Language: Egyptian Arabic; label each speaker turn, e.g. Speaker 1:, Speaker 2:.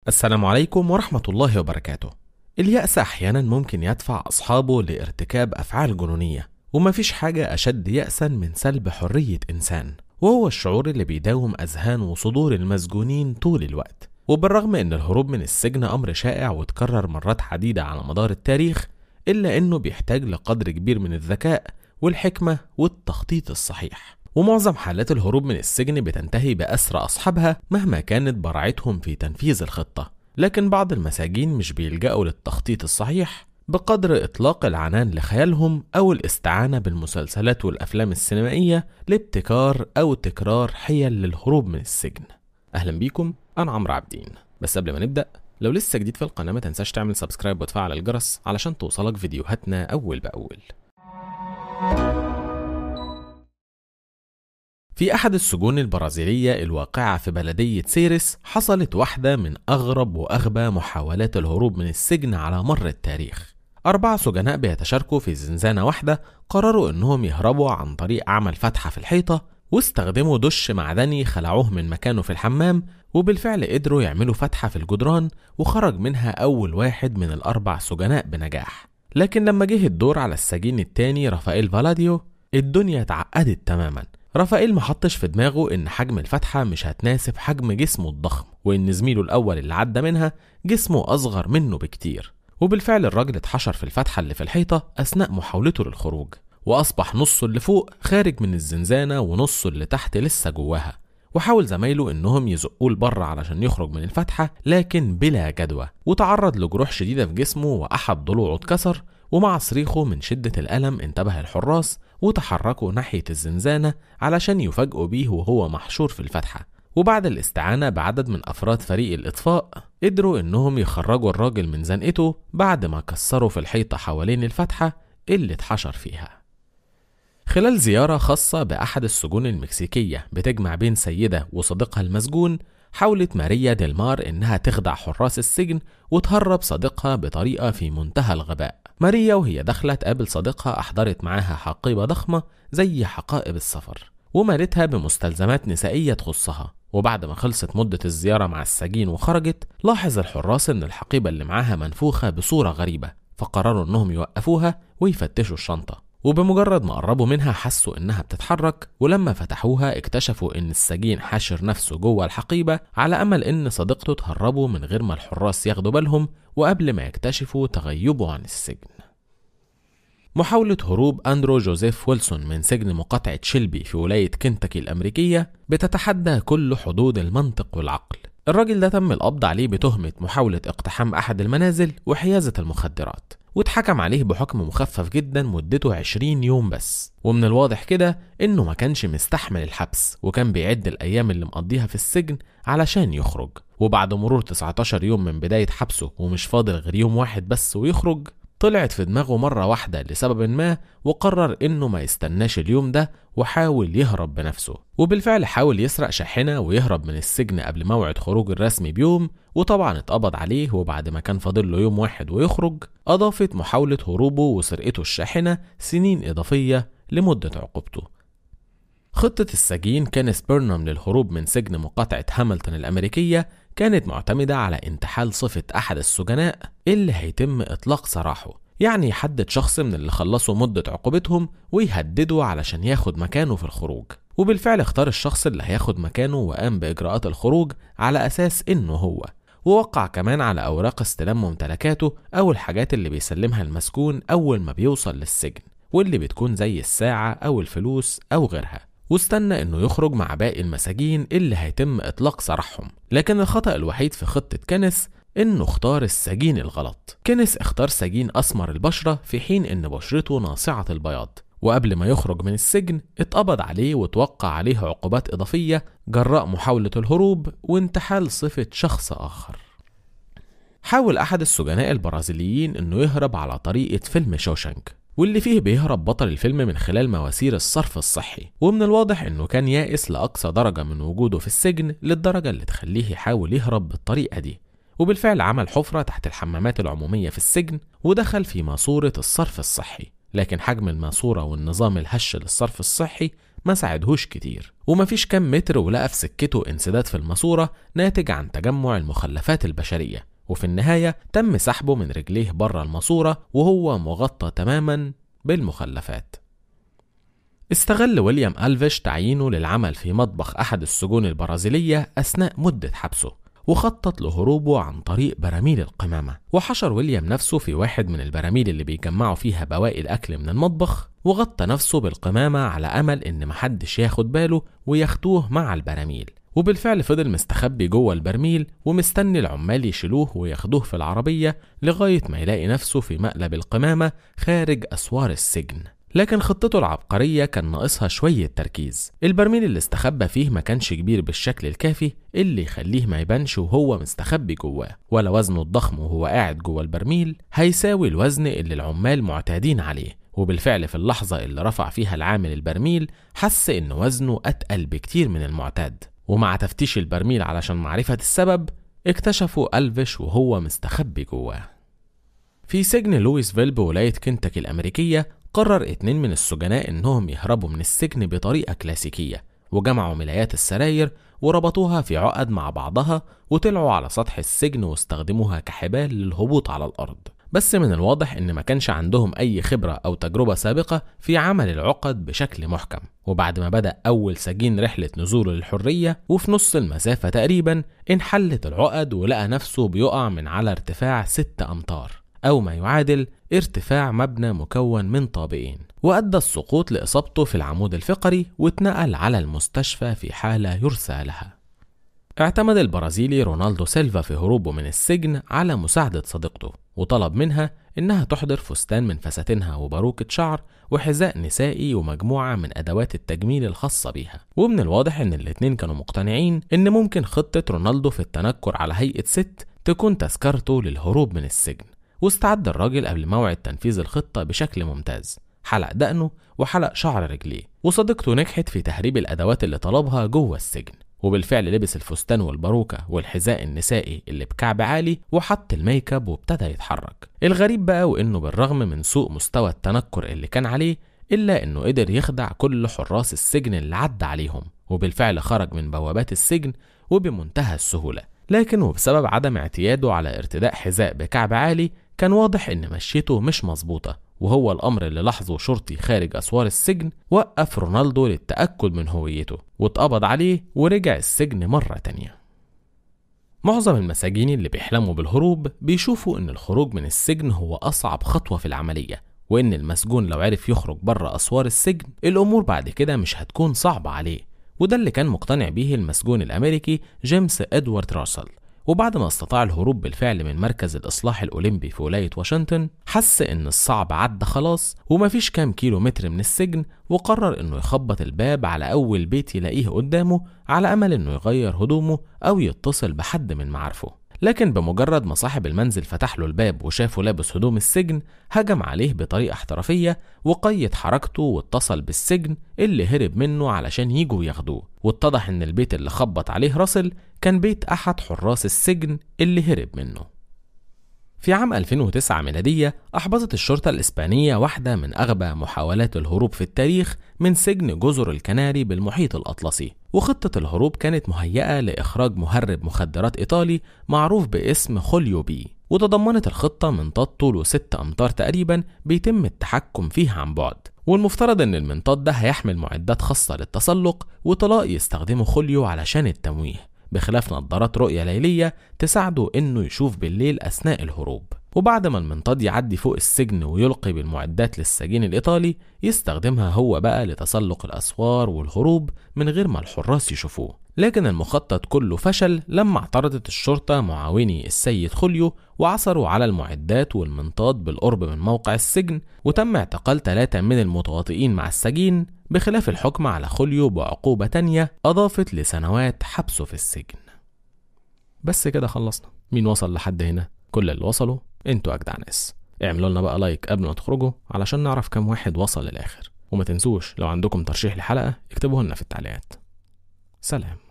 Speaker 1: السلام عليكم ورحمة الله وبركاته. اليأس أحيانا ممكن يدفع أصحابه لارتكاب أفعال جنونية، ومفيش حاجة أشد يأسا من سلب حرية إنسان، وهو الشعور اللي بيداوم أذهان وصدور المسجونين طول الوقت. وبالرغم إن الهروب من السجن أمر شائع وتكرر مرات عديدة على مدار التاريخ، إلا إنه بيحتاج لقدر كبير من الذكاء والحكمة والتخطيط الصحيح. ومعظم حالات الهروب من السجن بتنتهي بأسر أصحابها مهما كانت براعتهم في تنفيذ الخطة لكن بعض المساجين مش بيلجأوا للتخطيط الصحيح بقدر إطلاق العنان لخيالهم أو الاستعانة بالمسلسلات والأفلام السينمائية لابتكار أو تكرار حيل للهروب من السجن أهلا بيكم أنا عمرو عابدين بس قبل ما نبدأ لو لسه جديد في القناة ما تنساش تعمل سبسكرايب وتفعل الجرس علشان توصلك فيديوهاتنا أول بأول في أحد السجون البرازيلية الواقعة في بلدية سيرس حصلت واحدة من أغرب وأغبى محاولات الهروب من السجن على مر التاريخ أربعة سجناء بيتشاركوا في زنزانة واحدة قرروا إنهم يهربوا عن طريق عمل فتحة في الحيطة واستخدموا دش معدني خلعوه من مكانه في الحمام وبالفعل قدروا يعملوا فتحة في الجدران وخرج منها أول واحد من الأربع سجناء بنجاح لكن لما جه الدور على السجين التاني رافائيل فالاديو الدنيا اتعقدت تماما رافائيل ما حطش في دماغه ان حجم الفتحه مش هتناسب حجم جسمه الضخم وان زميله الاول اللي عدى منها جسمه اصغر منه بكتير وبالفعل الراجل اتحشر في الفتحه اللي في الحيطه اثناء محاولته للخروج واصبح نصه اللي فوق خارج من الزنزانه ونصه اللي تحت لسه جواها وحاول زمايله انهم يزقوه لبره علشان يخرج من الفتحه لكن بلا جدوى وتعرض لجروح شديده في جسمه واحد ضلوعه اتكسر ومع صريخه من شدة الألم انتبه الحراس وتحركوا ناحية الزنزانة علشان يفاجئوا بيه وهو محشور في الفتحة وبعد الاستعانة بعدد من أفراد فريق الإطفاء قدروا إنهم يخرجوا الراجل من زنقته بعد ما كسروا في الحيطة حوالين الفتحة اللي اتحشر فيها خلال زيارة خاصة بأحد السجون المكسيكية بتجمع بين سيدة وصديقها المسجون حاولت ماريا ديلمار إنها تخدع حراس السجن وتهرب صديقها بطريقة في منتهى الغباء ماريا وهي داخلة تقابل صديقها أحضرت معاها حقيبة ضخمة زي حقائب السفر ومالتها بمستلزمات نسائية تخصها وبعد ما خلصت مدة الزيارة مع السجين وخرجت لاحظ الحراس إن الحقيبة اللي معاها منفوخة بصورة غريبة فقرروا إنهم يوقفوها ويفتشوا الشنطة وبمجرد ما قربوا منها حسوا إنها بتتحرك ولما فتحوها اكتشفوا إن السجين حاشر نفسه جوه الحقيبة على أمل إن صديقته تهربوا من غير ما الحراس ياخدوا بالهم وقبل ما يكتشفوا تغيبه عن السجن محاولة هروب أندرو جوزيف ويلسون من سجن مقاطعة شيلبي في ولاية كنتاكي الأمريكية بتتحدى كل حدود المنطق والعقل الراجل ده تم القبض عليه بتهمة محاولة اقتحام أحد المنازل وحيازة المخدرات واتحكم عليه بحكم مخفف جدا مدته 20 يوم بس ومن الواضح كده انه ما كانش مستحمل الحبس وكان بيعد الايام اللي مقضيها في السجن علشان يخرج وبعد مرور 19 يوم من بداية حبسه ومش فاضل غير يوم واحد بس ويخرج طلعت في دماغه مرة واحدة لسبب ما وقرر إنه ما يستناش اليوم ده وحاول يهرب بنفسه وبالفعل حاول يسرق شاحنة ويهرب من السجن قبل موعد خروج الرسمي بيوم وطبعا اتقبض عليه وبعد ما كان فاضل له يوم واحد ويخرج أضافت محاولة هروبه وسرقته الشاحنة سنين إضافية لمدة عقوبته خطة السجين كانس بيرنام للهروب من سجن مقاطعة هاملتون الأمريكية كانت معتمدة على انتحال صفة أحد السجناء اللي هيتم إطلاق سراحه يعني يحدد شخص من اللي خلصوا مدة عقوبتهم ويهدده علشان ياخد مكانه في الخروج وبالفعل اختار الشخص اللي هياخد مكانه وقام بإجراءات الخروج على أساس إنه هو ووقع كمان على أوراق استلام ممتلكاته أو الحاجات اللي بيسلمها المسكون أول ما بيوصل للسجن واللي بتكون زي الساعة أو الفلوس أو غيرها واستنى انه يخرج مع باقي المساجين اللي هيتم اطلاق سراحهم لكن الخطأ الوحيد في خطة كنس انه اختار السجين الغلط كنس اختار سجين اسمر البشرة في حين ان بشرته ناصعة البياض وقبل ما يخرج من السجن اتقبض عليه وتوقع عليه عقوبات إضافية جراء محاولة الهروب وانتحال صفة شخص آخر حاول أحد السجناء البرازيليين إنه يهرب على طريقة فيلم شوشنك واللي فيه بيهرب بطل الفيلم من خلال مواسير الصرف الصحي ومن الواضح انه كان يائس لاقصى درجه من وجوده في السجن للدرجه اللي تخليه يحاول يهرب بالطريقه دي وبالفعل عمل حفره تحت الحمامات العموميه في السجن ودخل في ماسوره الصرف الصحي لكن حجم الماسوره والنظام الهش للصرف الصحي ما ساعدهوش كتير ومفيش كام متر ولقى في سكته انسداد في الماسورة ناتج عن تجمع المخلفات البشرية وفي النهاية تم سحبه من رجليه بره الماسورة وهو مغطى تماما بالمخلفات استغل ويليام ألفيش تعيينه للعمل في مطبخ أحد السجون البرازيلية أثناء مدة حبسه وخطط لهروبه عن طريق براميل القمامة وحشر ويليام نفسه في واحد من البراميل اللي بيجمعوا فيها بواقي الأكل من المطبخ وغطى نفسه بالقمامة على أمل إن محدش ياخد باله وياخدوه مع البراميل وبالفعل فضل مستخبي جوه البرميل ومستني العمال يشيلوه وياخدوه في العربية لغاية ما يلاقي نفسه في مقلب القمامة خارج أسوار السجن لكن خطته العبقرية كان ناقصها شوية تركيز البرميل اللي استخبى فيه ما كانش كبير بالشكل الكافي اللي يخليه ما يبانش وهو مستخبي جواه ولا وزنه الضخم وهو قاعد جوه البرميل هيساوي الوزن اللي العمال معتادين عليه وبالفعل في اللحظة اللي رفع فيها العامل البرميل حس إن وزنه أتقل بكتير من المعتاد ومع تفتيش البرميل علشان معرفة السبب اكتشفوا ألفيش وهو مستخبي جواه في سجن لويسفيل بولاية كنتاكي الأمريكية قرر اتنين من السجناء إنهم يهربوا من السجن بطريقة كلاسيكية وجمعوا ملايات السراير وربطوها في عقد مع بعضها وطلعوا على سطح السجن واستخدموها كحبال للهبوط على الأرض بس من الواضح إن ما كانش عندهم أي خبرة أو تجربة سابقة في عمل العقد بشكل محكم وبعد ما بدأ أول سجين رحلة نزوله للحرية وفي نص المسافة تقريبا انحلت العقد ولقى نفسه بيقع من على ارتفاع 6 أمتار أو ما يعادل ارتفاع مبنى مكون من طابقين وأدى السقوط لإصابته في العمود الفقري واتنقل على المستشفى في حالة يرثى لها اعتمد البرازيلي رونالدو سيلفا في هروبه من السجن على مساعدة صديقته وطلب منها إنها تحضر فستان من فساتينها وباروكة شعر وحذاء نسائي ومجموعة من أدوات التجميل الخاصة بيها ومن الواضح إن الاتنين كانوا مقتنعين إن ممكن خطة رونالدو في التنكر على هيئة ست تكون تذكرته للهروب من السجن واستعد الراجل قبل موعد تنفيذ الخطة بشكل ممتاز حلق دقنه وحلق شعر رجليه وصديقته نجحت في تهريب الأدوات اللي طلبها جوه السجن وبالفعل لبس الفستان والباروكة والحذاء النسائي اللي بكعب عالي وحط الميك اب وابتدى يتحرك الغريب بقى وانه بالرغم من سوء مستوى التنكر اللي كان عليه الا انه قدر يخدع كل حراس السجن اللي عدى عليهم وبالفعل خرج من بوابات السجن وبمنتهى السهولة لكن وبسبب عدم اعتياده على ارتداء حذاء بكعب عالي كان واضح ان مشيته مش مظبوطة وهو الأمر اللي لاحظه شرطي خارج أسوار السجن وقف رونالدو للتأكد من هويته واتقبض عليه ورجع السجن مرة تانية معظم المساجين اللي بيحلموا بالهروب بيشوفوا إن الخروج من السجن هو أصعب خطوة في العملية وإن المسجون لو عرف يخرج بره أسوار السجن الأمور بعد كده مش هتكون صعبة عليه وده اللي كان مقتنع بيه المسجون الأمريكي جيمس إدوارد راسل وبعد ما استطاع الهروب بالفعل من مركز الإصلاح الأولمبي في ولاية واشنطن حس إن الصعب عدى خلاص ومفيش كام كيلو متر من السجن وقرر إنه يخبط الباب على أول بيت يلاقيه قدامه على أمل إنه يغير هدومه أو يتصل بحد من معارفه لكن بمجرد ما صاحب المنزل فتح له الباب وشافه لابس هدوم السجن هجم عليه بطريقة احترافية وقيد حركته واتصل بالسجن اللي هرب منه علشان يجوا ياخدوه واتضح ان البيت اللي خبط عليه راسل كان بيت احد حراس السجن اللي هرب منه في عام 2009 ميلادية أحبطت الشرطة الإسبانية واحدة من أغبى محاولات الهروب في التاريخ من سجن جزر الكناري بالمحيط الأطلسي وخطة الهروب كانت مهيئة لإخراج مهرب مخدرات إيطالي معروف باسم خوليو بي وتضمنت الخطة منطاد طوله 6 أمتار تقريبا بيتم التحكم فيه عن بعد والمفترض ان المنطاد ده هيحمل معدات خاصة للتسلق وطلاء يستخدمه خوليو علشان التمويه بخلاف نظارات رؤية ليلية تساعده إنه يشوف بالليل أثناء الهروب وبعد ما المنطاد يعدي فوق السجن ويلقي بالمعدات للسجين الإيطالي يستخدمها هو بقى لتسلق الأسوار والهروب من غير ما الحراس يشوفوه لكن المخطط كله فشل لما اعترضت الشرطة معاوني السيد خوليو وعثروا على المعدات والمنطاد بالقرب من موقع السجن وتم اعتقال ثلاثة من المتواطئين مع السجين بخلاف الحكم على خوليو بعقوبة تانية أضافت لسنوات حبسه في السجن بس كده خلصنا مين وصل لحد هنا كل اللي وصلوا انتوا أجدع ناس اعملوا لنا بقى لايك قبل ما تخرجوا علشان نعرف كم واحد وصل للآخر وما تنسوش لو عندكم ترشيح لحلقة اكتبوه لنا في التعليقات سلام